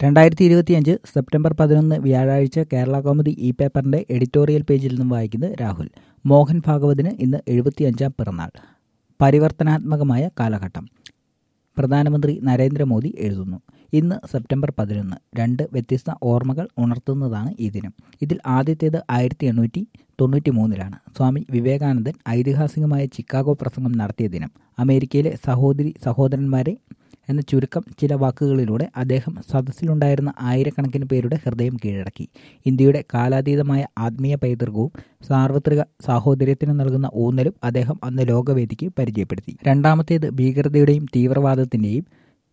രണ്ടായിരത്തി ഇരുപത്തിയഞ്ച് സെപ്റ്റംബർ പതിനൊന്ന് വ്യാഴാഴ്ച കേരള കൗമുദി ഇ പേപ്പറിന്റെ എഡിറ്റോറിയൽ പേജിൽ നിന്നും വായിക്കുന്നത് രാഹുൽ മോഹൻ ഭാഗവതിന് ഇന്ന് എഴുപത്തിയഞ്ചാം പിറന്നാൾ പരിവർത്തനാത്മകമായ കാലഘട്ടം പ്രധാനമന്ത്രി നരേന്ദ്രമോദി എഴുതുന്നു ഇന്ന് സെപ്റ്റംബർ പതിനൊന്ന് രണ്ട് വ്യത്യസ്ത ഓർമ്മകൾ ഉണർത്തുന്നതാണ് ഈ ദിനം ഇതിൽ ആദ്യത്തേത് ആയിരത്തി എണ്ണൂറ്റി തൊണ്ണൂറ്റി മൂന്നിലാണ് സ്വാമി വിവേകാനന്ദൻ ഐതിഹാസികമായ ചിക്കാഗോ പ്രസംഗം നടത്തിയ ദിനം അമേരിക്കയിലെ സഹോദരി സഹോദരന്മാരെ എന്ന ചുരുക്കം ചില വാക്കുകളിലൂടെ അദ്ദേഹം സദസ്സിലുണ്ടായിരുന്ന ആയിരക്കണക്കിന് പേരുടെ ഹൃദയം കീഴടക്കി ഇന്ത്യയുടെ കാലാതീതമായ ആത്മീയ പൈതൃകവും സാർവത്രിക സാഹോദര്യത്തിന് നൽകുന്ന ഊന്നലും അദ്ദേഹം അന്ന് ലോകവേദിക്ക് പരിചയപ്പെടുത്തി രണ്ടാമത്തേത് ഭീകരതയുടെയും തീവ്രവാദത്തിൻ്റെയും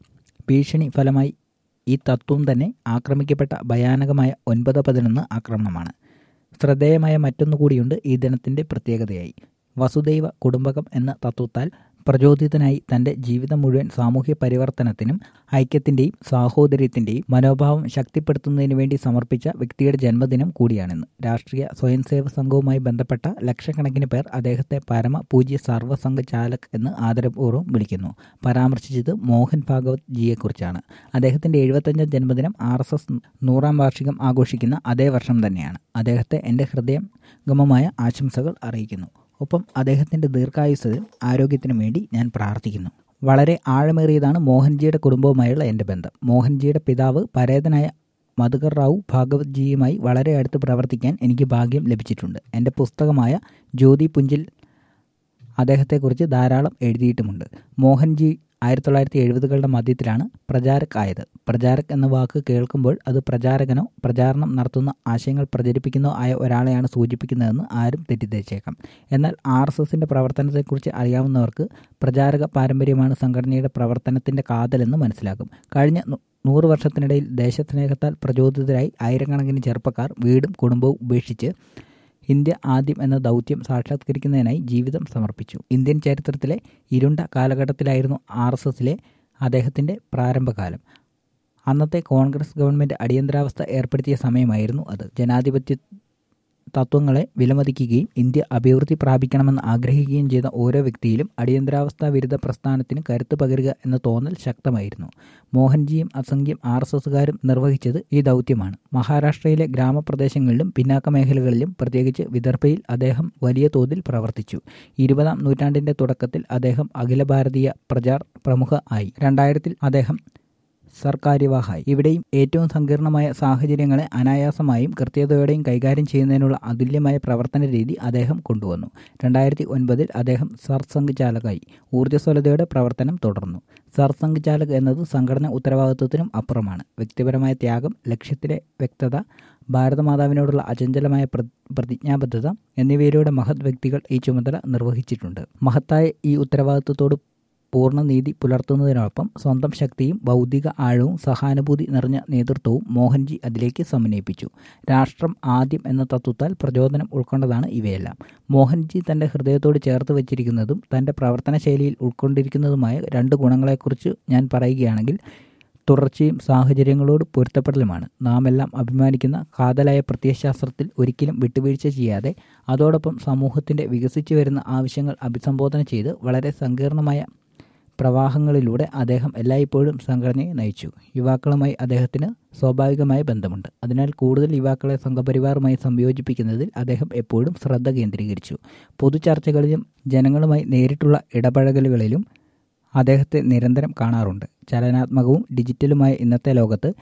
ഭീഷണി ഫലമായി ഈ തത്വം തന്നെ ആക്രമിക്കപ്പെട്ട ഭയാനകമായ ഒൻപത് പതിനൊന്ന് ആക്രമണമാണ് ശ്രദ്ധേയമായ മറ്റൊന്നുകൂടിയുണ്ട് ഈ ദിനത്തിന്റെ പ്രത്യേകതയായി വസുദൈവ കുടുംബകം എന്ന തത്വത്താൽ പ്രചോദിതനായി തന്റെ ജീവിതം മുഴുവൻ സാമൂഹ്യ പരിവർത്തനത്തിനും ഐക്യത്തിന്റെയും സാഹോദര്യത്തിന്റെയും മനോഭാവം ശക്തിപ്പെടുത്തുന്നതിനു വേണ്ടി സമർപ്പിച്ച വ്യക്തിയുടെ ജന്മദിനം കൂടിയാണിന്ന് രാഷ്ട്രീയ സ്വയംസേവ സംഘവുമായി ബന്ധപ്പെട്ട ലക്ഷക്കണക്കിന് പേർ അദ്ദേഹത്തെ പരമ പൂജ്യ സർവ്വസംഘ ചാലക് എന്ന് ആദരപൂർവ്വം വിളിക്കുന്നു പരാമർശിച്ചത് മോഹൻ ഭാഗവത് ജിയെക്കുറിച്ചാണ് അദ്ദേഹത്തിന്റെ എഴുപത്തഞ്ചാം ജന്മദിനം ആർ എസ് എസ് നൂറാം വാർഷികം ആഘോഷിക്കുന്ന അതേ വർഷം തന്നെയാണ് അദ്ദേഹത്തെ എൻ്റെ ഹൃദയംഗമമായ ആശംസകൾ അറിയിക്കുന്നു ഒപ്പം അദ്ദേഹത്തിന്റെ ദീർഘായുസ്സത്തിനും ആരോഗ്യത്തിനും വേണ്ടി ഞാൻ പ്രാർത്ഥിക്കുന്നു വളരെ ആഴമേറിയതാണ് മോഹൻജിയുടെ കുടുംബവുമായുള്ള എൻ്റെ ബന്ധം മോഹൻജിയുടെ പിതാവ് പരേതനായ മധുകർ റാവു ഭാഗവത് ജിയുമായി വളരെ അടുത്ത് പ്രവർത്തിക്കാൻ എനിക്ക് ഭാഗ്യം ലഭിച്ചിട്ടുണ്ട് എൻ്റെ പുസ്തകമായ ജ്യോതി പുഞ്ചിൽ അദ്ദേഹത്തെക്കുറിച്ച് ധാരാളം എഴുതിയിട്ടുമുണ്ട് മോഹൻജി ആയിരത്തി തൊള്ളായിരത്തി എഴുപതുകളുടെ മധ്യത്തിലാണ് പ്രചാരക് ആയത് പ്രചാരക് എന്ന വാക്ക് കേൾക്കുമ്പോൾ അത് പ്രചാരകനോ പ്രചാരണം നടത്തുന്ന ആശയങ്ങൾ പ്രചരിപ്പിക്കുന്നോ ആയ ഒരാളെയാണ് സൂചിപ്പിക്കുന്നതെന്ന് ആരും തെറ്റിദ്ധരിച്ചേക്കാം എന്നാൽ ആർ എസ് എസിന്റെ പ്രവർത്തനത്തെക്കുറിച്ച് അറിയാവുന്നവർക്ക് പ്രചാരക പാരമ്പര്യമാണ് സംഘടനയുടെ പ്രവർത്തനത്തിന്റെ കാതലെന്ന് മനസ്സിലാക്കും കഴിഞ്ഞ നൂറ് വർഷത്തിനിടയിൽ ദേശസ്നേഹത്താൽ പ്രചോദിതരായി ആയിരക്കണക്കിന് ചെറുപ്പക്കാർ വീടും കുടുംബവും ഉപേക്ഷിച്ച് ഇന്ത്യ ആദ്യം എന്ന ദൗത്യം സാക്ഷാത്കരിക്കുന്നതിനായി ജീവിതം സമർപ്പിച്ചു ഇന്ത്യൻ ചരിത്രത്തിലെ ഇരുണ്ട കാലഘട്ടത്തിലായിരുന്നു ആർ എസ് എസിലെ അദ്ദേഹത്തിൻ്റെ പ്രാരംഭകാലം അന്നത്തെ കോൺഗ്രസ് ഗവൺമെൻറ് അടിയന്തരാവസ്ഥ ഏർപ്പെടുത്തിയ സമയമായിരുന്നു അത് ജനാധിപത്യ തത്വങ്ങളെ വിലമതിക്കുകയും ഇന്ത്യ അഭിവൃദ്ധി പ്രാപിക്കണമെന്ന് ആഗ്രഹിക്കുകയും ചെയ്ത ഓരോ വ്യക്തിയിലും അടിയന്തരാവസ്ഥാ വിരുദ്ധ പ്രസ്ഥാനത്തിന് കരുത്ത് പകരുക എന്ന തോന്നൽ ശക്തമായിരുന്നു മോഹൻജിയും അസംഖ്യം ആർ എസ് എസുകാരും നിർവഹിച്ചത് ഈ ദൗത്യമാണ് മഹാരാഷ്ട്രയിലെ ഗ്രാമപ്രദേശങ്ങളിലും പിന്നാക്ക മേഖലകളിലും പ്രത്യേകിച്ച് വിദർഭയിൽ അദ്ദേഹം വലിയ തോതിൽ പ്രവർത്തിച്ചു ഇരുപതാം നൂറ്റാണ്ടിന്റെ തുടക്കത്തിൽ അദ്ദേഹം അഖില ഭാരതീയ പ്രചാർ പ്രമുഖ ആയി രണ്ടായിരത്തിൽ അദ്ദേഹം സർക്കാര്യവാഹായി ഇവിടെയും ഏറ്റവും സങ്കീർണമായ സാഹചര്യങ്ങളെ അനായാസമായും കൃത്യതയോടെയും കൈകാര്യം ചെയ്യുന്നതിനുള്ള അതുല്യമായ പ്രവർത്തന രീതി അദ്ദേഹം കൊണ്ടുവന്നു രണ്ടായിരത്തി ഒൻപതിൽ അദ്ദേഹം സർസംഘ് ചാലകായി ഊർജ്ജസ്വലതയോടെ പ്രവർത്തനം തുടർന്നു സർസംഘ് ചാലക് എന്നത് സംഘടന ഉത്തരവാദിത്വത്തിനും അപ്പുറമാണ് വ്യക്തിപരമായ ത്യാഗം ലക്ഷ്യത്തിലെ വ്യക്തത ഭാരതമാതാവിനോടുള്ള അചഞ്ചലമായ പ്രതിജ്ഞാബദ്ധത എന്നിവയിലൂടെ മഹത് വ്യക്തികൾ ഈ ചുമതല നിർവഹിച്ചിട്ടുണ്ട് മഹത്തായ ഈ ഉത്തരവാദിത്വത്തോട് പൂർണ്ണനീതി പുലർത്തുന്നതിനൊപ്പം സ്വന്തം ശക്തിയും ബൗദ്ധിക ആഴവും സഹാനുഭൂതി നിറഞ്ഞ നേതൃത്വവും മോഹൻജി അതിലേക്ക് സമന്വയിപ്പിച്ചു രാഷ്ട്രം ആദ്യം എന്ന തത്വത്താൽ പ്രചോദനം ഉൾക്കൊണ്ടതാണ് ഇവയെല്ലാം മോഹൻജി തന്റെ ഹൃദയത്തോട് ചേർത്ത് വച്ചിരിക്കുന്നതും തന്റെ പ്രവർത്തന ശൈലിയിൽ ഉൾക്കൊണ്ടിരിക്കുന്നതുമായ രണ്ട് ഗുണങ്ങളെക്കുറിച്ച് ഞാൻ പറയുകയാണെങ്കിൽ തുടർച്ചയും സാഹചര്യങ്ങളോട് പൊരുത്തപ്പെടലുമാണ് നാം എല്ലാം അഭിമാനിക്കുന്ന കാതലായ പ്രത്യയശാസ്ത്രത്തിൽ ഒരിക്കലും വിട്ടുവീഴ്ച ചെയ്യാതെ അതോടൊപ്പം സമൂഹത്തിന്റെ വികസിച്ചു വരുന്ന ആവശ്യങ്ങൾ അഭിസംബോധന ചെയ്ത് വളരെ സങ്കീർണമായ പ്രവാഹങ്ങളിലൂടെ അദ്ദേഹം എല്ലായ്പ്പോഴും സംഘടനയെ നയിച്ചു യുവാക്കളുമായി അദ്ദേഹത്തിന് സ്വാഭാവികമായ ബന്ധമുണ്ട് അതിനാൽ കൂടുതൽ യുവാക്കളെ സംഘപരിവാറുമായി സംയോജിപ്പിക്കുന്നതിൽ അദ്ദേഹം എപ്പോഴും ശ്രദ്ധ കേന്ദ്രീകരിച്ചു പൊതുചർച്ചകളിലും ജനങ്ങളുമായി നേരിട്ടുള്ള ഇടപഴകലുകളിലും അദ്ദേഹത്തെ നിരന്തരം കാണാറുണ്ട് ചലനാത്മകവും ഡിജിറ്റലുമായ ഇന്നത്തെ ലോകത്ത്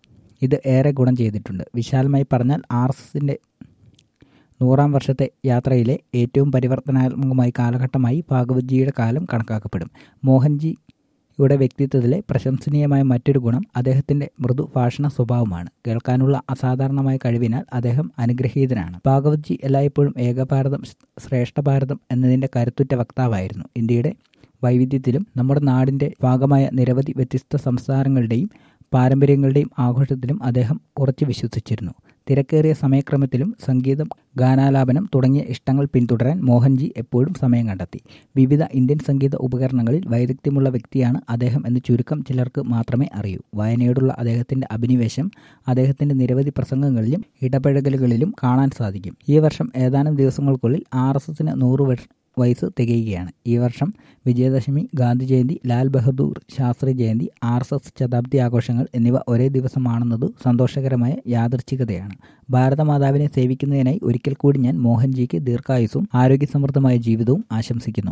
ഇത് ഏറെ ഗുണം ചെയ്തിട്ടുണ്ട് വിശാലമായി പറഞ്ഞാൽ ആർ എസ് എസിൻ്റെ നൂറാം വർഷത്തെ യാത്രയിലെ ഏറ്റവും പരിവർത്തനാത്മകമായ കാലഘട്ടമായി ഭാഗവത്ജിയുടെ കാലം കണക്കാക്കപ്പെടും മോഹൻജിയുടെ വ്യക്തിത്വത്തിലെ പ്രശംസനീയമായ മറ്റൊരു ഗുണം അദ്ദേഹത്തിന്റെ മൃദു ഭാഷണ സ്വഭാവമാണ് കേൾക്കാനുള്ള അസാധാരണമായ കഴിവിനാൽ അദ്ദേഹം അനുഗ്രഹീതനാണ് ഭാഗവത്ജി എല്ലായ്പ്പോഴും ഏകഭാരതം ശ്രേഷ്ഠ ഭാരതം എന്നതിന്റെ കരുത്തുറ്റ വക്താവായിരുന്നു ഇന്ത്യയുടെ വൈവിധ്യത്തിലും നമ്മുടെ നാടിന്റെ ഭാഗമായ നിരവധി വ്യത്യസ്ത സംസ്കാരങ്ങളുടെയും പാരമ്പര്യങ്ങളുടെയും ആഘോഷത്തിലും അദ്ദേഹം ഉറച്ചു വിശ്വസിച്ചിരുന്നു തിരക്കേറിയ സമയക്രമത്തിലും സംഗീതം ഗാനാലാപനം തുടങ്ങിയ ഇഷ്ടങ്ങൾ പിന്തുടരാൻ മോഹൻജി എപ്പോഴും സമയം കണ്ടെത്തി വിവിധ ഇന്ത്യൻ സംഗീത ഉപകരണങ്ങളിൽ വൈദഗ്ധ്യമുള്ള വ്യക്തിയാണ് അദ്ദേഹം എന്ന് ചുരുക്കം ചിലർക്ക് മാത്രമേ അറിയൂ വായനയോടുള്ള അദ്ദേഹത്തിന്റെ അഭിനിവേശം അദ്ദേഹത്തിന്റെ നിരവധി പ്രസംഗങ്ങളിലും ഇടപഴകലുകളിലും കാണാൻ സാധിക്കും ഈ വർഷം ഏതാനും ദിവസങ്ങൾക്കുള്ളിൽ ആർ എസ് എസിന് നൂറ് വയസ്സ് തികയുകയാണ് ഈ വർഷം Vijayadashami Gandhi Jayanti Lal Bahadur Shastri Jayanti R S S ശതാബ്ദി ആഘോഷങ്ങൾ എന്നിവ ഒരേ ദിവസമാണെന്നത് സന്തോഷകരമായ യാദൃച്ഛികതയാണ് ഭാരതമാതാവിനെ സേവിക്കുന്നതിനായി ഒരിക്കൽ കൂടി ഞാൻ മോഹൻജിക്ക് ദീർഘായുസും ആരോഗ്യസമൃദ്ധമായ ജീവിതവും ആശംസിക്കുന്നു